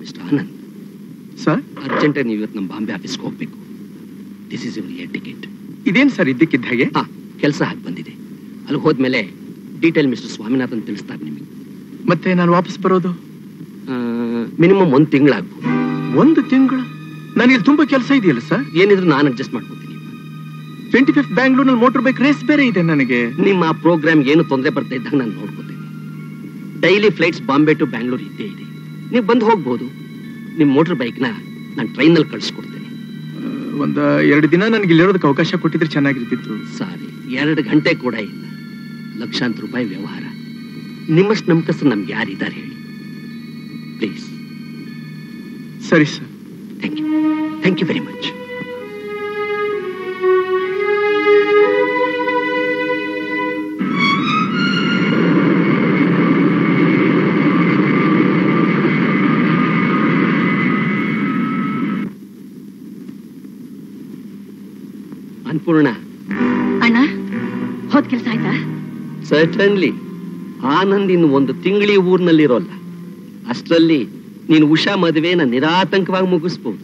mister Anand sir ಅರ್ಜೆಂಟಾಗಿ ನೀವು ಇವತ್ತು ನಮ್ಮ ಬಾಂಬೆ ಆಫೀಸ್ಗೆ ಹೋಗ್ಬೇಕು this is your air ticket ಇದೇನ್ ಸರ್ ಇದ್ದಕ್ಕಿದ್ದ ಹಾಗೆ ಹಾ ಕೆಲಸ ಹಾಗೆ ಬಂದಿದೆ ಅಲ್ಲಿ ಹೋದ್ಮೇಲೆ ಡೀಟೇಲ್ ಮಿಸ್ಟರ್ ಸ್ವಾಮಿನಾಥನ್ ತಿಳಿಸ್ತಾರೆ ನಿಮಗೆ ಮತ್ತೆ ನಾನು ವಾಪಸ್ ಬರೋದು ಮಿನಿಮಮ್ ಒಂದು ತಿಂಗಳಾಗ್ಬೋದು ಒಂದು ತಿಂಗಳು ನನಗೆ ತುಂಬಾ ಕೆಲಸ ಇದೆಯಲ್ಲ ಸರ್ ಏನಿದ್ರು ನಾನು ಅಡ್ಜಸ್ಟ್ ಮಾಡ್ಕೊತೀನಿ ಟ್ವೆಂಟಿ ಫಿಫ್ತ್ ಬ್ಯಾಂಗ್ಳೂರ್ನಲ್ಲಿ ಮೋಟರ್ ಬೈಕ್ ರೇಸ್ ಬೇರೆ ಇದೆ ನನಗೆ ನಿಮ್ಮ ಪ್ರೋಗ್ರಾಮ್ ಏನು ತೊಂದರೆ ಬರ್ತಾ ಇದ್ದಾಗ ನಾನು ನೋಡ್ಕೋತೇನೆ daily flights Bombay to Bangalore ಇದ್ದೇ ಇದೆ ನೀವು ಬಂದು ಹೋಗ್ಬೋದು ನಿಮ್ಮ ಮೋಟರ್ ಬೈಕ್ನ ನಾನು ಟ್ರೈನಲ್ಲಿ ಕಳಿಸ್ಕೊಡ್ತೇನೆ ಒಂದ್ ಎರಡು ದಿನ ನನಗೆ ಇಲ್ಲಿರೋದಕ್ಕೆ ಅವಕಾಶ ಕೊಟ್ಟಿದ್ರೆ ಚೆನ್ನಾಗಿರ್ತಿತ್ತು ಸಾರಿ ಎರಡು ಗಂಟೆ ಕೂಡ ಇಲ್ಲ ಲಕ್ಷಾಂತರ ರೂಪಾಯಿ ವ್ಯವಹಾರ ನಿಮ್ಮಷ್ಟು ನಂಬಿಕಸ್ತರು ನಮ್ಗೆ ಯಾರಿದ್ದಾರೆ ಹೇಳಿ ಪ್ಲೀಸ್ ಸರಿ sir thank you thank you very much Annapurna ಅಣ್ಣ ಹೋದ್ ಕೆಲ್ಸ ಆಯ್ತಾ ಸರ್ಟನ್ಲಿ ಆನಂದ್ ಇನ್ನು ಒಂದು ತಿಂಗಳಿ ಊರ್ನಲ್ಲಿರೋಲ್ಲ ಅಷ್ಟರಲ್ಲಿ ನೀನು ಉಷಾ ಮದುವೆನ ನಿರಾತಂಕವಾಗಿ ಮುಗಿಸ್ಬೋದು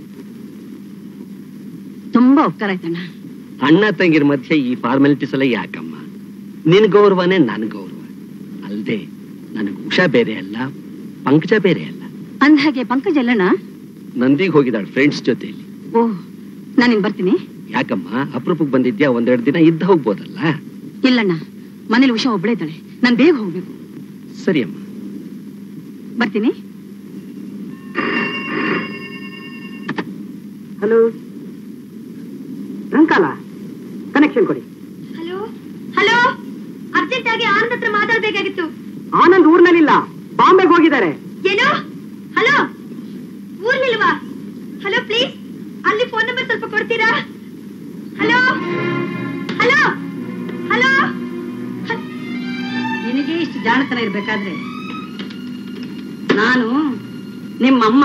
ತುಂಬಾ ಉಪಕಾರ ಆಯ್ತಣ್ಣ ಅಣ್ಣ ತಂಗಿರ ಮಧ್ಯೆ ಈ ಫಾರ್ಮಾಲಿಟೀಸ್ ಎಲ್ಲ ಯಾಕಮ್ಮ ನಿನ್ ಗೌರವನೇ ನನ್ ಗೌರವ ಅಲ್ದೆ ನನಗೆ ಉಷಾ ಬೇರೆ ಅಲ್ಲ ಪಂಕಜ ಬೇರೆ ಅಲ್ಲ ಅಂದ ಹಾಗೆ ಪಂಕಜ್ ಅಲ್ಲಣ್ಣ ನಂದಿಗೆ ಹೋಗಿದ್ದಾಳೆ ಫ್ರೆಂಡ್ಸ್ ಜೊತೆಯಲ್ಲಿ ಓ ನಾನಿನ್ ಬರ್ತೀನಿ ಯಾಕಮ್ಮ ಅಪರೂಪಕ್ಕೆ ಬಂದಿದ್ಯಾ ಒಂದೆರಡು ದಿನ ಇದ್ದ ಹೋಗ್ಬೋದಲ್ಲ ಇಲ್ಲಣ್ಣ ಮನೇಲಿ ಉಷಾ ಒಬ್ಳೇ ಇದ್ದಾಳೆ ನಾನ್ ಬೇಗ ಹೋಗ್ಬೇಕು ಸರಿ ಅಮ್ಮ ಬರ್ತೀನಿ ಹಲೋ ರಂಕಾಲ ಕನೆಕ್ಷನ್ ಕೊಡಿ ಹಲೋ ಹಲೋ ಅರ್ಜೆಂಟ್ ಆಗಿ ಆನಂದ್ ಹತ್ರ ಮಾತಾಡ್ಬೇಕಾಗಿತ್ತು ಆನಂದ್ ಊರ್ನಲ್ಲಿಲ್ಲ ಬಾಂಬೆಗೆ ಹೋಗಿದ್ದಾರೆ ಏನು ಹಲೋ ಊರ್ಲಿಲ್ವಾ ಹಲೋ ಪ್ಲೀಸ್ ಅಲ್ಲಿ ಫೋನ್ ನಂಬರ್ ಸ್ವಲ್ಪ ಕೊಡ್ತೀರಾ ಹಲೋ ಹಲೋ ಹಲೋ ನಿನಗೆ ಇಷ್ಟು ಜಾಣತನ ಇರ್ಬೇಕಾದ್ರೆ ನಾನು ನಿಮ್ಮಮ್ಮ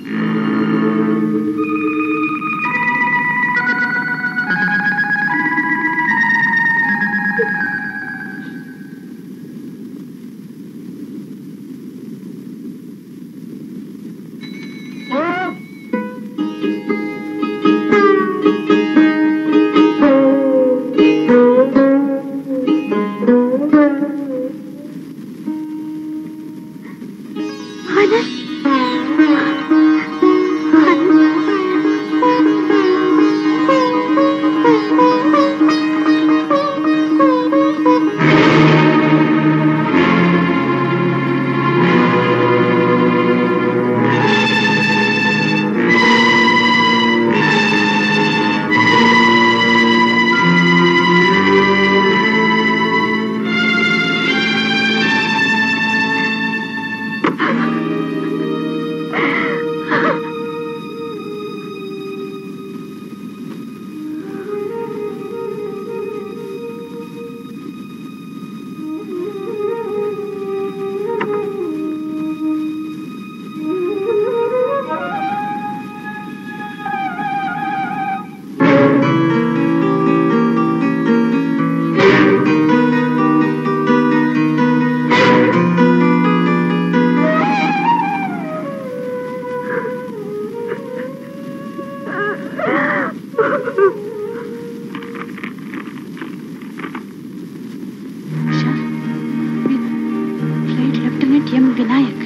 Usha flight lieutenant M Vinayak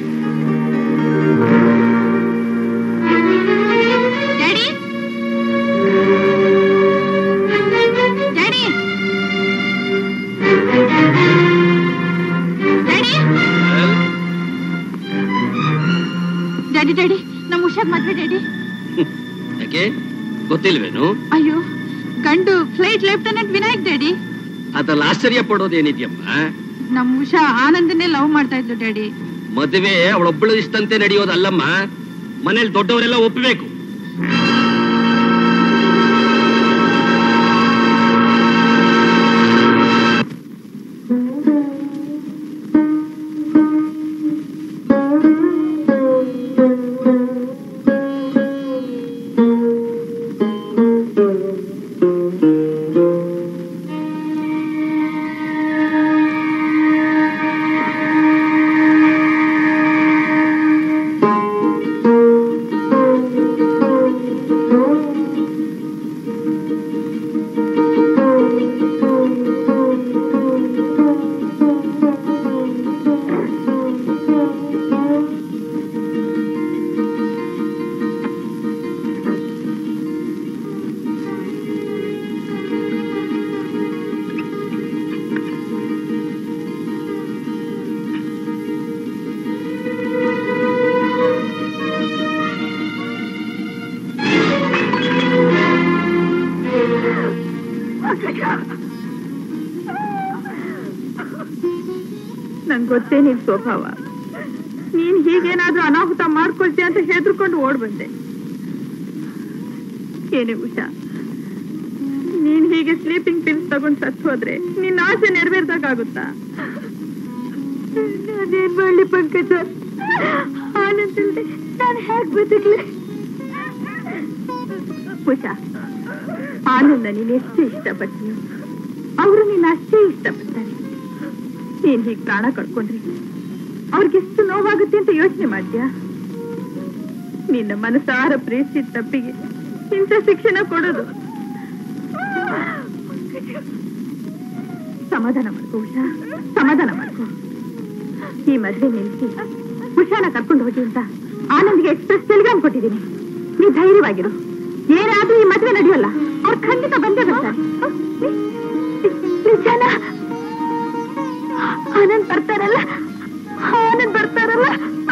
daddy daddy daddy daddy daddy ನಮ್ಮ ಹುಷಾರ್ ಮದ್ವೆ ಡ್ಯಾಡಿ ಯಾಕೆ ಗೊತ್ತಿಲ್ವೇನು ಅಯ್ಯೋ ಗಂಡು ಫ್ಲೈಟ್ ಲೆಫ್ಟಿನೆಂಟ್ ವಿನಾಯಕ್ ಡ್ಯಾಡಿ ಅದ್ರಲ್ಲಿ ಆಶ್ಚರ್ಯ ಪಡೋದೇನಿದ್ಯಮ್ಮ ನಮ್ಮ ಉಷಾ ಆನಂದನ್ನೇ ಲವ್ ಮಾಡ್ತಾ ಇದ್ಲು ಡ್ಯಾಡಿ ಮದುವೆ ಅವಳೊಬ್ಬಳು ಇಷ್ಟಂತೆ ನಡೆಯೋದಲ್ಲಮ್ಮ ಮನೇಲಿ ದೊಡ್ಡವರೆಲ್ಲ ಒಪ್ಪಬೇಕು ನನ್ ಗೊತ್ತೇ ನಿನ್ ಸ್ವಭಾವ ನೀನ್ ಹೀಗೇನಾದ್ರೂ ಅನಾಹುತ ಮಾಡ್ಕೊಳ್ತೀಯ ಅಂತ ಹೆದರ್ಕೊಂಡು ಓಡ್ ಬಂದೆ ಏನೇ ಉಷಾ ನೀನ್ ಹೀಗೆ ಸ್ಲೀಪಿಂಗ್ ಪಿಲ್ಸ್ ತಗೊಂಡ್ ಸತ್ ಹೋದ್ರೆ ನಿನ್ನ ಆಸೆ ನೆರವೇರ್ದಾಗುತ್ತಾ ನಾನೇನ್ ಮಾಡ್ಲಿ ಪಂಕಜ ಆನಂದ್ ಇಲ್ದೆ ನಾನು ಹೇಗ್ ಬದುಕ್ಲಿ ಉಷಾ ಆನಂದ ನೀನ್ ಎಷ್ಟು ಇಷ್ಟಪಡ್ತೀಯೋ ಅವರು ನಿನ್ನ ಅಷ್ಟೇ ಇಷ್ಟಪಡ್ತಾರೆ ನೀನ್ ಹೀಗ್ ಪ್ರಾಣ ಕಳ್ಕೊಂಡ್ರಿ ಅವ್ರಿಗೆಷ್ಟು ನೋವಾಗುತ್ತೆ ಅಂತ ಯೋಚನೆ ಮಾಡ್ತೀಯಾ ನಿನ್ನ ಮನಸಾರ ಪ್ರೀತಿಸಿದ ತಪ್ಪಿಗೆ ಇಂಥ ಶಿಕ್ಷಣ ಕೊಡೋದು ಸಮಾಧಾನ ಮಾಡ್ಕೋ ಉಷಾ ಸಮಾಧಾನ ಮಾಡ್ಕೋ ಈ ಮದ್ವೆ ನಿಲ್ಸಿ ಉಷಾನ ಕರ್ಕೊಂಡು ಹೋಗಿ ಅಂತ ಆನಂದ್ಗೆ ಎಕ್ಸ್ಪ್ರೆಸ್ ಟೆಲಿಗ್ರಾಮ್ ಕೊಟ್ಟಿದ್ದೀನಿ ನೀ ಧೈರ್ಯವಾಗಿರು ಏನಾದ್ರೂ ಈ ಮದ್ವೆ ನಡೆಯೋಲ್ಲ ಅವ್ರು ಖಂಡಿತ ಬಂದೇ ಬರ್ತಾರೆ ನಿಜಾನ ಆನಂದ್ ಬರ್ತಾರಲ್ಲ ಆನಂದ್ ಬರ್ತಾರಲ್ಲ